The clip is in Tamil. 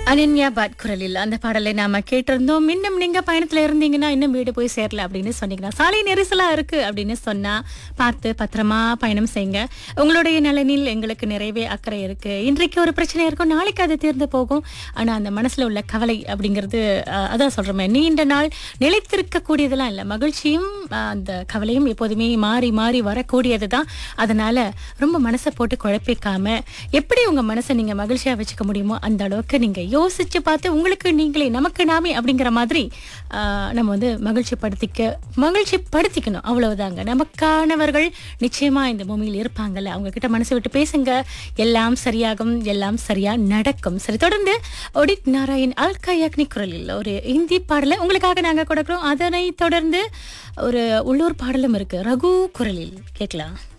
அனன்யா பாட் குரலில் அந்த பாடலை நாம கேட்டிருந்தோம் இன்னும் நீங்க பயணத்துல இருந்தீங்கன்னா இன்னும் வீடு போய் சேரல அப்படின்னு சொன்னீங்கன்னா சாலை நெரிசலா இருக்கு அப்படின்னு சொன்னா பார்த்து பத்திரமா பயணம் செய்யுங்க உங்களுடைய நலனில் எங்களுக்கு நிறையவே அக்கறை இருக்கு இன்றைக்கு ஒரு பிரச்சனை இருக்கும் நாளைக்கு அது தீர்ந்து போகும் ஆனா அந்த மனசுல உள்ள கவலை அப்படிங்கிறது அஹ், அதான் சொல்றோமே நீண்ட நாள் நிலைத்திருக்க கூடியதெல்லாம் இல்லை மகிழ்ச்சியும் அஹ், அந்த கவலையும் எப்போதுமே மாறி மாறி வரக்கூடியது தான் அதனால ரொம்ப மனசை போட்டு குழப்பிக்காம எப்படி உங்க மனசை நீங்க மகிழ்ச்சியா வச்சுக்க முடியுமோ அந்த அளவுக்கு நீங்க யோசிச்சு பார்த்து உங்களுக்கு நீங்களே நமக்கு நாமே அப்படிங்கிற மாதிரி ஆஹ், நம்ம வந்து மகிழ்ச்சி படுத்திக்க மகிழ்ச்சி படுத்திக்கணும் அவ்வளவுதாங்க நமக்கானவர்கள் நிச்சயமா இந்த பூமியில் இருப்பாங்கல்ல அவங்க கிட்ட மனசு விட்டு பேசுங்க எல்லாம் சரியாகும் எல்லாம் சரியா நடக்கும் சரி தொடர்ந்து ஒடிட் நாராயண் அல் கயாக்னி குரலில் ஒரு இந்தி பாடலை உங்களுக்காக நாங்க கொடுக்குறோம் அதனை தொடர்ந்து ஒரு உள்ளூர் பாடலும் இருக்கு ரகு குரலில் கேட்கலாம்